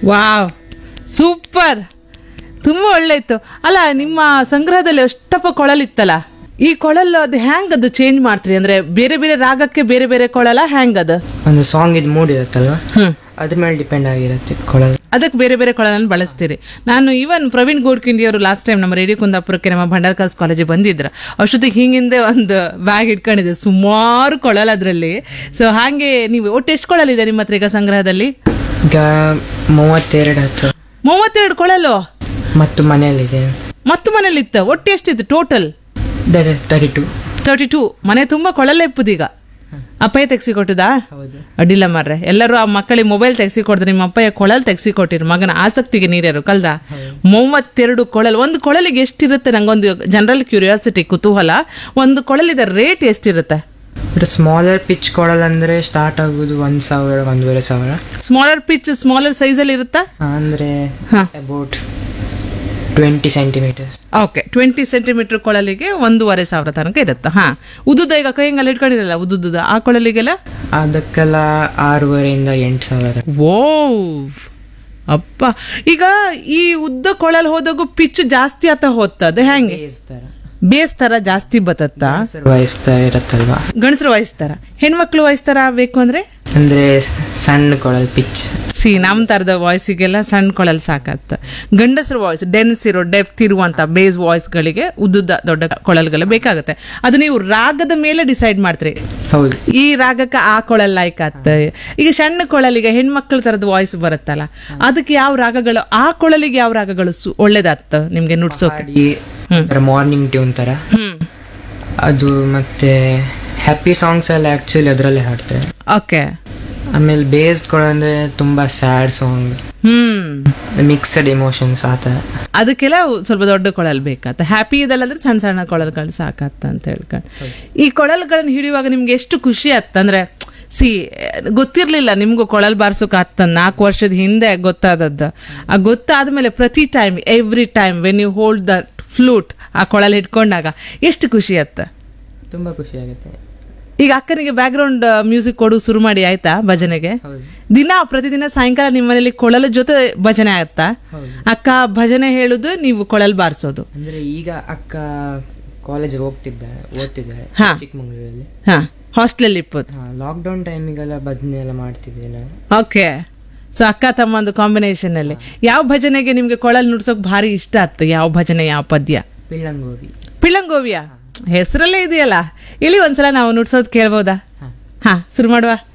Wow super ತುಂಬ ಒಳ್ಳೆ ಇತ್ತು ಅಲ್ಲ ನಿಮ್ಮ ಸಂಗ್ರಹದಲ್ಲಿ ಅಷ್ಟಪ್ಪ ಕೊಳಲಿತ್ತಲ್ಲ ಈ ಕೊಳಲು ಅದು ಹ್ಯಾಂಗ್ ಅದು ಚೇಂಜ್ ಮಾಡ್ತೀರಿ ಅಂದ್ರೆ ಬೇರೆ ಬೇರೆ ರಾಗಕ್ಕೆ ಬೇರೆ ಬೇರೆ ಕೊಳಲ ಹ್ಯಾಂಗ್ ಅದು ಒಂದು ಸಾಂಗ್ ಇದು ಮೂಡ್ ಇರುತ್ತಲ್ವ ಹ್ಮ್ ಅದ್ರ ಮೇಲೆ ಡಿಪೆಂಡ್ ಆಗಿರುತ್ತೆ ಕೊಳಲು ಅದಕ್ಕೆ ಬೇರೆ ಬೇರೆ ಕೊಳಲನ್ನು ಬಳಸ್ತೀರಿ ನಾನು ಇವನ್ ಪ್ರವೀಣ್ ಗೋಡ್ಕಿಂಡಿ ಅವರು ಲಾಸ್ಟ್ ಟೈಮ್ ನಮ್ಮ ರೇಡಿಯೋ ಕುಂದಾಪುರಕ್ಕೆ ನಮ್ಮ ಭಂಡಾರ್ಕರ್ಸ್ ಕಾಲೇಜಿಗೆ ಬಂದಿದ್ರು ಅಷ್ಟೊತ್ತಿಗೆ ಹಿಂಗಿಂದೆ ಒಂದು ಬ್ಯಾಗ್ ಇಟ್ಕೊಂಡಿದ್ದೆ ಸುಮಾರು ಕೊಳಲ್ ಅದರಲ್ಲಿ ಸೊ ಹಾಗೆ ನೀವು ಒಟ್ಟು ಎಷ್ಟು ಕೊಳಲಿದೆ ನಿಮ್ಮ ಹತ್ರ ಈಗ ಸಂಗ್ರಹದಲ್ಲಿ ಈಗ ಮೂವತ್ತೆರಡು ಹತ್ತು ಮೂವತ್ತೆರಡು ಕೊಳಲು ಮತ್ತು ಮನೆಯಲ್ಲಿದೆ ಮತ್ತು ಮನೇಲಿ ಇತ್ತ ಒಟ್ಟು ಎಷ್ಟಿತ್ತು total thirty two thirty two ಮನೆ ತುಂಬಾ ಕೊಳಲೆ ಇಪ್ಪದೀಗ ಅಪ್ಪಯ್ಯ ತೆಗ್ಸಿ ಕೊಟ್ಟದಾ ಹೌದು ಅಡ್ಡಿಲ್ಲ ಮಾರ್ರೆ ಎಲ್ಲರೂ ಆ ಮಕ್ಕಳಿಗೆ ಮೊಬೈಲ್ ತೆಗ್ಸಿ ಕೊಡ್ತಾರೆ ನಿಮ್ಮ ಅಪ್ಪಯ್ಯ ಕೊಳಲ್ ತೆಗ್ಸಿ ಕೊಟ್ಟಿರು ಮಗನ ಆಸಕ್ತಿಗೆ ನೀರ್ಯಾರು ಕಲ್ದ ಮೂವತ್ತೆರಡು ಕೊಳಲ್ ಒಂದು ಕೊಳಲಿಗೆ ಎಷ್ಟಿರುತ್ತೆ ನಂಗೊಂದು ಜನರಲ್ ಕ್ಯೂರಿಯಾಸಿಟಿ ಕುತೂಹಲ ಒಂದು ಕೊಳಲಿದ ರೇಟ್ ಎಷ್ಟಿರುತ್ತೆ ಬಟ್ ಸ್ಮಾಲರ್ ಪಿಚ್ ಕೊಡಲ್ ಅಂದ್ರೆ ಸ್ಟಾರ್ಟ್ ಆಗೋದು ಒಂದ್ ಸಾವಿರ ಒಂದೂವರೆ ಸಾವಿರ ಸ್ಮಾಲರ್ ಪಿಚ್ ಸ್ಮಾಲರ್ ಸೈಜಲ್ಲಿ ಇರುತ್ತಾ ಅಂದ್ರೆ ಹಾ. About twenty centimetres okay twenty centimetre ಕೊಳಲಿಗೆ ಒಂದೂವರೆ ಸಾವಿರ ತನಕ ಇರುತ್ತೆ ಹಾ ಉದ್ದುದ ಈಗ ಕೈಯಂಗೆಲ್ಲ ಇಟ್ಕೊಂಡಿರಲ್ಲ ಉದ್ದುದ ಆ ಕೊಳಲಿಗೆಲ್ಲ ಅದಕ್ಕೆಲ್ಲ ಆರೂವರೆಯಿಂದ ಎಂಟು ಸಾವಿರ ಓ ಅಪ್ಪ ಈಗ ಈ ಉದ್ದ ಕೊಳಲ್ ಹೋದಾಗೂ ಪಿಚ್ ಜಾಸ್ತಿ ಆತ ಹೋಗ್ತದೆ ಹೆಂಗೆ ಬೇಯಿಸ್ತಾರ ಬೇಸ್ ತರ ಜಾಸ್ತಿ ಬತ್ತತ್ತ ಹೆಸರು ವಹಿಸ್ತಾ ಇರತ್ತಲ್ವಾ ಗಂಡಸರು ವಹಿಸ್ತಾರ ಹೆಣ್ಮಕ್ಳು ವಹಿಸ್ತಾರ ಬೇಕು ಅಂದ್ರೆ ಅಂದ್ರೆ ಸಣ್ಣ ಕೊಳಲ್ ಪಿಚ್ ಸಿ ನಮ್ ತರದ ವಾಯ್ಸಿಗೆಲ್ಲ ಸಣ್ಣ ಕೊಳಲ್ ಸಾಕತ್ತ ಗಂಡಸರ ವಾಯ್ಸ್ ಡೆನ್ಸ್ ಇರೋ ಡೆಪ್ತ್ ಇರುವಂತ ಬೇಸ್ ವಾಯ್ಸ್ಗಳಿಗೆ ಉದ್ದುದ್ದ ದೊಡ್ಡ ಕೊಳಲ್ಗಳು ಬೇಕಾಗುತ್ತೆ ಅದು ನೀವು ರಾಗದ ಮೇಲೆ ಡಿಸೈಡ್ ಮಾಡ್ತೀರಿ ಹೌದು ಈ ರಾಗಕ್ಕೆ ಆ ಕೊಳಲ್ ಲೈಕ್ ಆತ ಈಗ ಸಣ್ಣ ಕೊಳಲಿಗೆ ಹೆಣ್ಮಕ್ಳ ತರದ ವಾಯ್ಸ್ ಬರುತ್ತಲ್ಲ ಅದಕ್ಕೆ ಯಾವ ರಾಗಗಳು ಆ ಕೊಳಲಿಗೆ ಯಾವ ರಾಗಗಳು ಸು- ಒಳ್ಳೇದಾಗ್ತ ನಿಮ್ಗೆ ನುಡ್ಸೋಕೆ ಹಾಡಿ ಮಾರ್ನಿಂಗ್ ಟ್ಯೂನ್ ತರ ಹ್ಮ್ ಅದು ಮತ್ತೆ ಹ್ಯಾಪಿ ಸಾಂಗ್ಸ್ ಎಲ್ಲ ಆಕ್ಚುಲಿ ಅದರಲ್ಲೇ ಹಾಡ್ತಾರೆ ಓಕೆ ಆಮೇಲೆ ಬೇಸ್ಡ್ ಕೊಡಂದ್ರೆ ತುಂಬಾ ಸ್ಯಾಡ್ ಸಾಂಗ್ ಹ್ಮ್ ಮಿಕ್ಸ್ಡ್ ಇಮೋಷನ್ಸ್ ಆ ಥರ ಅದಕ್ಕೆಲ್ಲ ಸ್ವಲ್ಪ ದೊಡ್ಡ ಕೊಳಲ್ ಬೇಕಾತ ಹ್ಯಾಪಿ ಇದಲ್ಲಂದ್ರೆ ಸಣ್ಣ ಸಣ್ಣ ಕೊಳಲ್ಗಳು ಸಾಕತ್ತ ಅಂತ ಹೇಳ್ಕೊಂಡು ಈ ಕೊಳಲ್ಗಳನ್ನ ಹಿಡಿಯುವಾಗ ನಿಮ್ಗೆ ಎಷ್ಟು ಖುಷಿ ಆತ್ತ ಅಂದ್ರೆ ಸಿ ಗೊತ್ತಿರ್ಲಿಲ್ಲ ನಿಮ್ಗೂ ಕೊಳಲ್ ಬಾರ್ಸೋಕೆ ಆತ ನಾಲ್ಕು ವರ್ಷದ ಹಿಂದೆ ಗೊತ್ತಾದದ್ದು ಆ ಗೊತ್ತಾದ್ಮೇಲೆ ಪ್ರತಿ time every time when you hold the flute ಆ ಕೊಳಲ್ ಹಿಡ್ಕೊಂಡಾಗ ಎಷ್ಟು ಖುಷಿ ಆತ್ತ ತುಂಬಾ ಖುಷಿ ಆಗುತ್ತೆ ಈಗ ಅಕ್ಕನಿಗೆ ಬ್ಯಾಕ್ ಗ್ರೌಂಡ್ ಮ್ಯೂಸಿಕ್ ಕೊಡು ಶುರು ಮಾಡಿ ಆಯ್ತಾ ಭಜನೆಗೆ ಹೌದು ದಿನ ಪ್ರತಿದಿನ ಸಾಯಂಕಾಲ ನಿಮ್ಮ ಮನೇಲಿ ಕೊಳಲ ಜೊತೆ ಭಜನೆ ಆಗುತ್ತಾ ಅಕ್ಕ ಭಜನೆ ಹೇಳುದು ನೀವು ಕೊಳಲ್ ಬಾರಿಸೋದು ಅಂದ್ರೆ ಈಗ ಅಕ್ಕ ಕಾಲೇಜಿಗೆ ಹೋಗ್ತಿದ್ದಾಳೆ ಓದ್ತಿದ್ದಾಳೆ ಹಾ. ಚಿಕ್ಕಮಗಳೂರಲ್ಲಿ ಹಾ ಹಾಸ್ಟೆಲ್ ಇಪ್ಪದು ಲಾಕ್ಡೌನ್ ಟೈಮಿಗೆಲ್ಲ ಭಜನೆ ಎಲ್ಲ ಮಾಡ್ತಿದ್ದೆ ನಾನು ಓಕೆ ಸೊ ಅಕ್ಕ ತಮ್ಮಂದು ಕಾಂಬಿನೇಷನ್ ಅಲ್ಲಿ ಯಾವ ಭಜನೆಗೆ ನಿಮ್ಗೆ ಕೊಳಲ್ ನುಡ್ಸೋಕ್ ಭಾರಿ ಇಷ್ಟ ಆಯ್ತು ಯಾವ ಭಜನೆ ಯಾವ ಪದ್ಯ ಪಿಳ್ಳಂಗೋವಿ ಪಿಳ್ಳಂಗೋವಿಯ ಹೆಸರಲ್ಲೇ ಇದೆಯಲ್ಲ ಇಲ್ಲಿ ಒಂದ್ಸಲ ನಾವು ನುಡ್ಸೋದ್ ಕೇಳ್ಬೋದಾ ಹಾ. ಹಾ ಶುರು ಮಾಡುವ